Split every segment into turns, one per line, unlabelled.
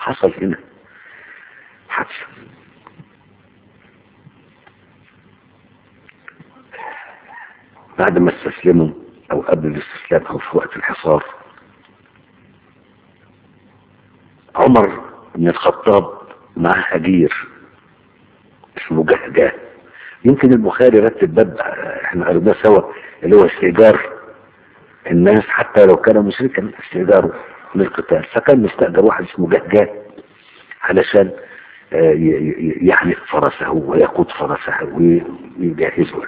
حصل هنا حادثة بعد ما استسلموا او قبل الاستسلام او في وقت الحصار عمر بن الخطاب معاه اجير اسمه جهجاه يمكن البخاري رتب باب احنا قريناه سوا اللي هو استئجار الناس حتى لو كان مشركا استئجاره للقتال فكان مستأجر واحد اسمه جهجاه علشان يحلق فرسه ويقود فرسه ويجهزه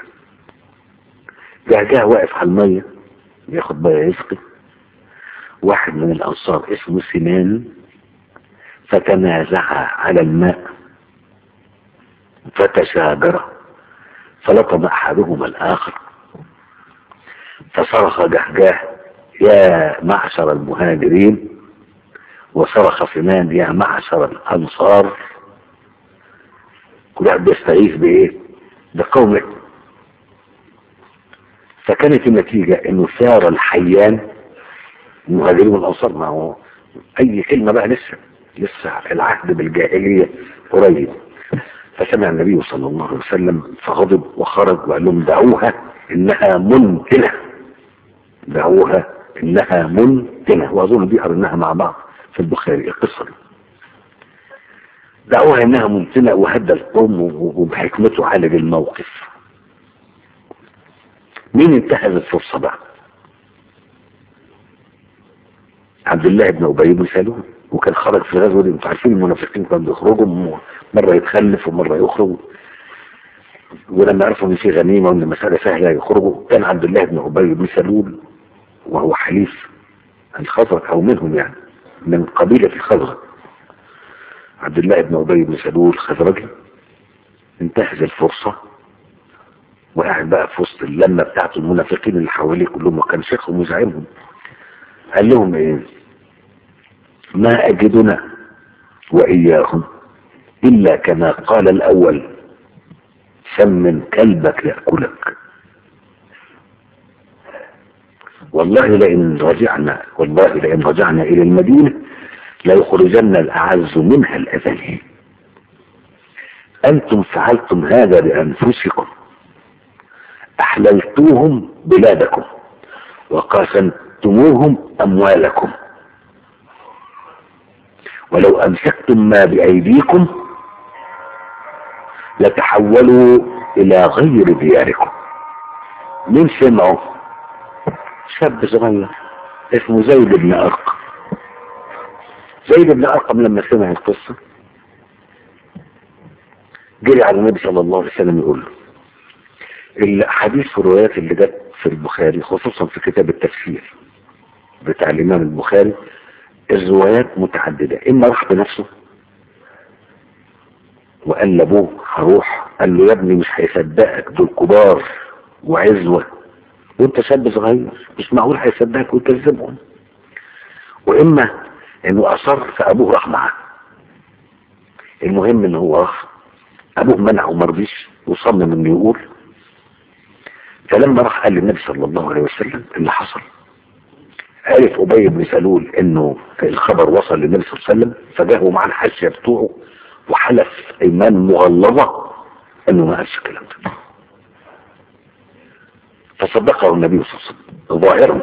جهجاه واقف على المية ياخد بقى يسقي واحد من الأنصار اسمه سنان فتنازعا على الماء فتشاجرا فلطم أحدهما الآخر فصرخ جهجاه يا معشر المهاجرين وصرخ سنان يا معشر الأنصار كل واحد بيستغيث بإيه؟ بقومه فكانت النتيجة انه ثار الحيان المهاجرين والانصار ما هو اي كلمة بقى لسه لسه العهد بالجاهلية قريب فسمع النبي صلى الله عليه وسلم فغضب وخرج وقال لهم دعوها انها منتنة دعوها انها منتنة واظن دي قرناها مع بعض في البخاري القصة دي دعوها انها منتنة وهدى القوم وبحكمته عالج الموقف مين انتهز الفرصة بقى عبد الله بن ابي بن سلول وكان خرج في الغزوه دي انتوا عارفين المنافقين كانوا بيخرجوا مره يتخلف ومره يخرج ولما عرفوا ان في غنيمه وان المساله سهله يخرجوا كان عبد الله بن ابي بن سلول وهو حليف الخزرج او منهم يعني من قبيله الخزرج عبد الله بن ابي بن سلول خزرجي انتهز الفرصه وقاعد بقى في وسط اللمه بتاعت المنافقين اللي حواليه كلهم وكان شيخهم وزعيمهم قال لهم ايه ما اجدنا واياهم الا كما قال الاول سمن كلبك ياكلك والله لئن رجعنا والله لئن رجعنا الى المدينه ليخرجن الاعز منها الاذل انتم فعلتم هذا بانفسكم احللتوهم بلادكم وقاسمتموهم اموالكم ولو امسكتم ما بايديكم لتحولوا الى غير دياركم مين سمعوا شاب صغير اسمه زيد بن ارقم زيد بن ارقم لما سمع القصه جري على النبي صلى الله عليه وسلم يقول له الحديث في الروايات اللي جت في البخاري خصوصا في كتاب التفسير بتاع الامام البخاري الروايات متعددة اما راح بنفسه وقال لابوه هروح قال له يا ابني مش هيصدقك دول كبار وعزوة وانت شاب صغير مش معقول هيصدقك ويكذبهم واما انه اصر فابوه راح معاه المهم ان هو راح ابوه منعه ومرضيش وصمم انه يقول فلما راح قال للنبي صلى الله عليه وسلم اللي حصل عرف ابي بن سلول انه الخبر وصل للنبي صلى الله عليه وسلم فجاءوا مع الحاشيه بتوعه وحلف ايمان مغلظه انه ما قالش الكلام ده فصدقه النبي صلى الله عليه وسلم ظاهرا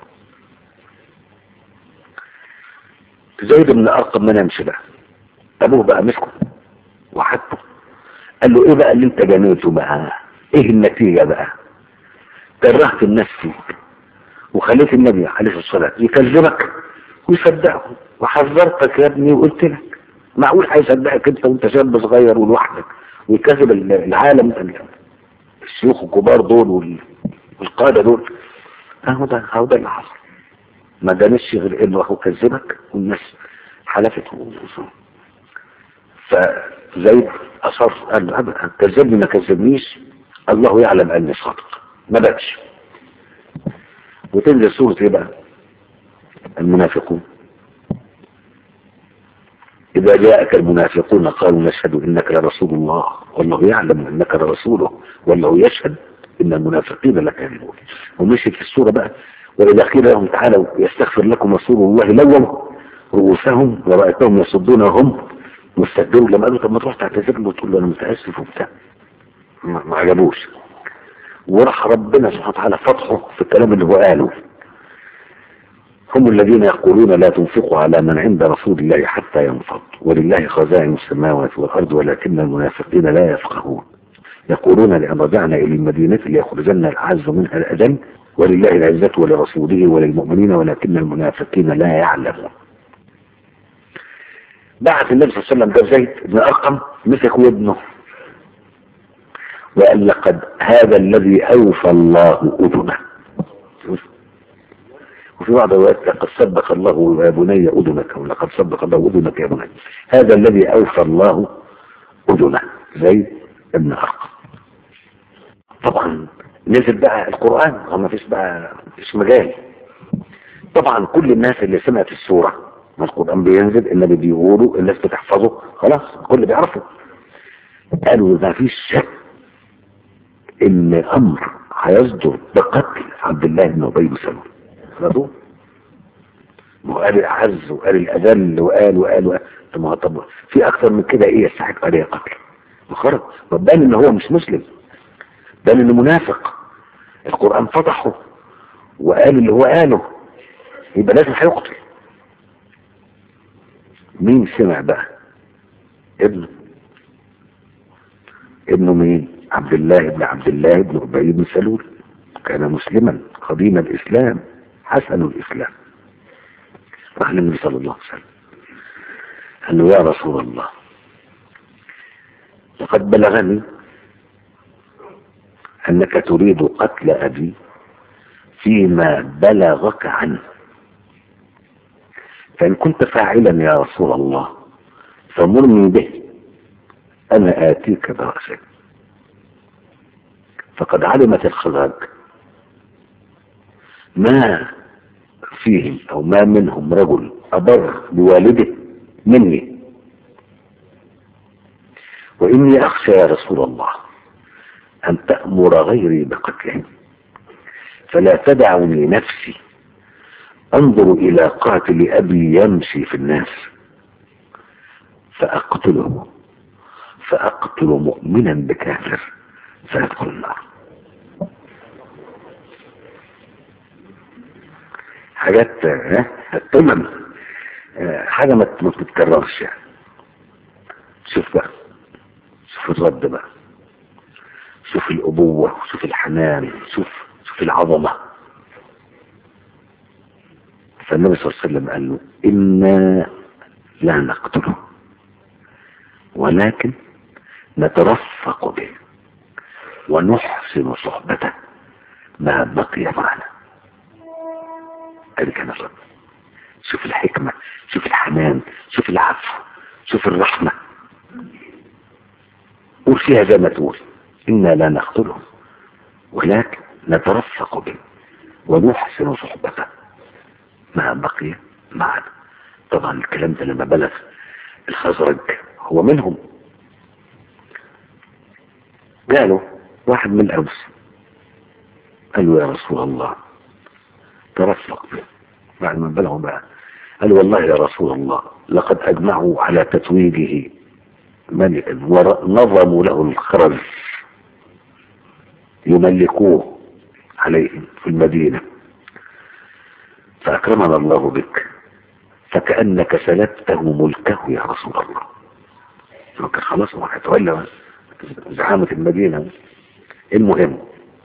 زيد بن ارقم ما نامش بقى ابوه بقى مسكه وحطه قال له ايه بقى اللي انت جنيته بقى ايه النتيجه بقى كرهت الناس فيك وخليت النبي عليه الصلاة والسلام يكذبك ويصدقه وحذرتك يا ابني وقلت لك معقول هيصدقك انت وانت شاب صغير ولوحدك ويكذب العالم الشيوخ الكبار دول والقادة دول اهو ده اهو ده اللي حصل ما دانش غير انه هو كذبك والناس حلفت فزيد اصر قال له كذبني ما كذبنيش الله يعلم اني صادق ما بقاش وتنزل سورة ايه بقى المنافقون إذا جاءك المنافقون قالوا نشهد إنك لرسول الله والله يعلم إنك لرسوله والله يشهد إن المنافقين لكاذبون ومشيت في السورة بقى وإذا قيل لهم تعالوا يستغفر لكم رسول الله لووا رؤوسهم ورأيتهم يصدون وهم مستكبرون لما قالوا طب ما تروح تعتذر له وتقول له انا متاسف وبتاع ما ما عجبوش وراح ربنا سبحانه وتعالى فتحه في الكلام اللي هو قاله هم الذين يقولون لا تنفقوا على من عند رسول الله حتى ينفض ولله خزائن السماوات والأرض ولكن المنافقين لا يفقهون يقولون لأن رجعنا إلى المدينة ليخرجن الأعز منها الأذل ولله العزة ولرسوله وللمؤمنين ولكن المنافقين لا يعلمون بعث النبي صلى الله عليه وسلم ده زيد بن أرقم مسك ودنه وقال لقد هذا الذي أوفى الله أذنه وفي بعض الروايات لقد صدق الله يا بني أذنك ولقد صدق الله أذنك يا بني هذا الذي أوفى الله أذنه زيد بن أرقم طبعا نزل بقى القرآن هو ما فيش بقى مفيش مجال طبعا كل الناس اللي سمعت السورة ما القرآن بينزل النبي بيقولوا الناس بتحفظه خلاص الكل بيعرفه قالوا ما فيش شك ان امر هيصدر بقتل عبد الله بن ابي بن سلول خلاص وقال الاعز وقال الاذل وقال وقال وقال طب ما هو طب في اكثر من كده ايه يستحق عليه قتل وخرج وبان ان هو مش مسلم بان انه منافق القران فضحه وقال اللي هو قاله يبقى لازم هيقتل مين سمع بقى ابنه ابنه مين عبد الله بن عبد الله بن ابي بن سلول كان مسلما قديم الاسلام حسن الاسلام راح للنبي صلى الله عليه وسلم قال له يا رسول الله لقد بلغني انك تريد قتل ابي فيما بلغك عنه فإن كنت فاعلا يا رسول الله فمرني به أنا آتيك برأسك فقد علمت الخزرج ما فيهم أو ما منهم رجل أبر بوالده مني وإني أخشى يا رسول الله أن تأمر غيري بقتله فلا تدعني نفسي انظر الى قاتل ابي يمشي في الناس فاقتله فاقتل مؤمنا بكافر فيدخل النار حاجات قمم حاجة ما تتكررش يعني شوف بقى شوف الرد بقى شوف الأبوة شوف الحنان شوف شوف العظمة فالنبي صلى الله عليه وسلم قال له إنا لا نقتله ولكن نترفق به ونحسن صحبته ما بقي معنا ادي كان الرب شوف الحكمة شوف الحنان شوف العفو شوف الرحمة قول فيها زي ما تقول إنا لا نقتله ولكن نترفق به ونحسن صحبته ما بقي معنا طبعا الكلام ده لما بلغ الخزرج هو منهم قالوا واحد من الأوس قال له يا رسول الله ترفق به بعد ما بلغوا بقى قال والله يا رسول الله لقد أجمعوا على تتويجه ملكا ونظموا له الخرج يملكوه عليهم في المدينة فأكرمنا الله بك فكأنك سلبته ملكه يا رسول الله كان خلاص هو هيتولى زعامة المدينة المهم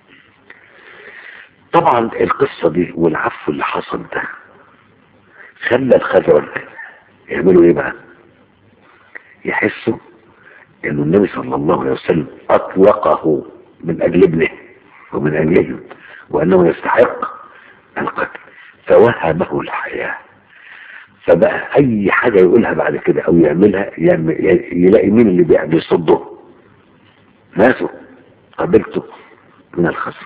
طبعا القصة دي والعفو اللي حصل ده خلى الخزرج يعملوا ايه بقى يحسوا ان النبي صلى الله عليه وسلم اطلقه من اجل ابنه ومن اجلهم وانه يستحق القتل فوهبه الحياة فبقى اي حاجة يقولها بعد كده او يعملها يعمل يلاقي مين اللي بيصده ناسه قابلته من الخصم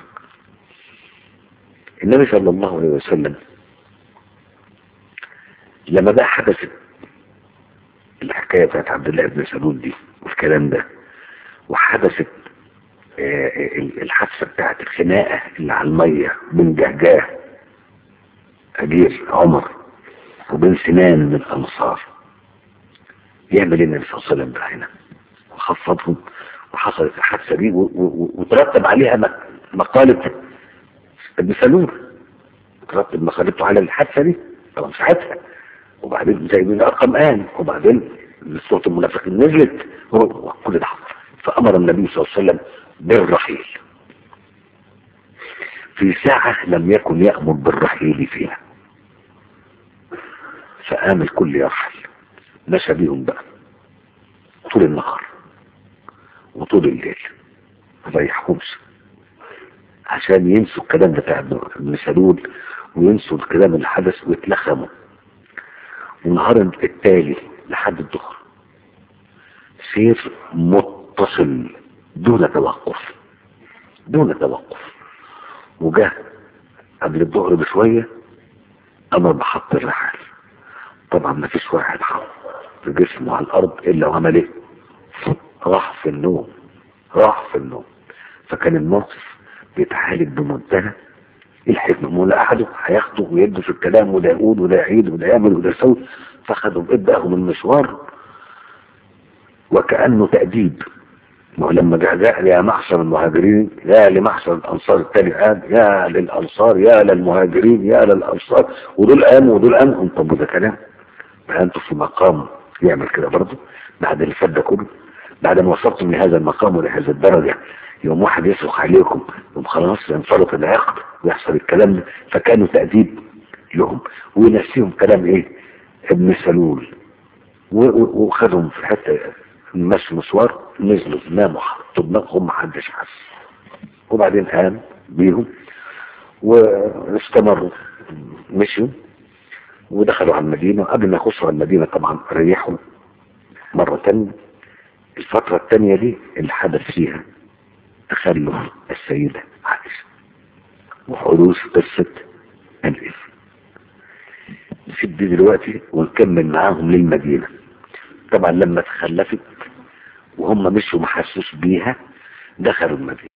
النبي صلى الله عليه وسلم لما بقى حدثت الحكاية بتاعت عبد الله بن سلول دي والكلام ده وحدثت الحادثة بتاعت الخناقة اللي على المية من جهجاه أجير عمر وبين سنان من الأنصار يعمل ايه النبي صلى الله عليه وسلم بقى هنا وخفضهم وحصلت الحادثة دي و- و- وترتب عليها م- مقالة ابن سلول ترتب مقالته على الحادثة دي طبعا ساعتها وبعدين زي من أرقم آن وبعدين سورة المنافقين نزلت وكل ده حصل فأمر النبي صلى الله عليه وسلم بالرحيل في ساعة لم يكن يأمر بالرحيل فيها فقام الكل يرحل مشى بيهم بقى طول النهار وطول الليل ما يحكمش عشان ينسوا الكلام بتاع ابن ابن سلول وينسوا الكلام اللي حدث ويتلخموا والنهار التالي لحد الظهر سير متصل دون توقف دون توقف وجه قبل الظهر بشوية أمر بحط الرحال طبعا ما فيش واحد حط جسمه على الأرض إلا وعمل إيه راح في النوم راح في النوم فكان الموقف بيتعالج بمنتهى الحكمة ولا أحده هياخده ويده في الكلام وده يقول وده يعيد وده يعمل وده يسوي فخدوا ابدأهم المشوار وكأنه تأديب ما هو لما جاء جاء يا معشر المهاجرين يا لمعشر الأنصار التاني قال يا للأنصار يا للمهاجرين يا للأنصار ودول قاموا ودول قاموا طب وده كلام بقى انتوا في مقام يعمل كده برضه بعد اللي فات ده كله بعد ما وصلتم لهذا المقام ولهذه الدرجة يوم واحد يصرخ عليكم يوم خلاص ينفرط العقد ويحصل الكلام ده فكانوا تأديب لهم وينسيهم كلام ايه ابن سلول و- و- وخدهم في حتة مشي مشوار نزلوا ناموا حطوا دماغهم محدش حس وبعدين قام بيهم واستمروا مشيوا ودخلوا على المدينة قبل ما يخشوا على المدينة طبعا ريحوا مرة تانية الفترة التانية دي اللي حدث فيها تخلف السيدة عائشة وحدوث قصة الإثم نسيب دي دلوقتي ونكمل معاهم للمدينة طبعا لما تخلفت وهم مشوا ما حسوش بيها دخلوا المدينة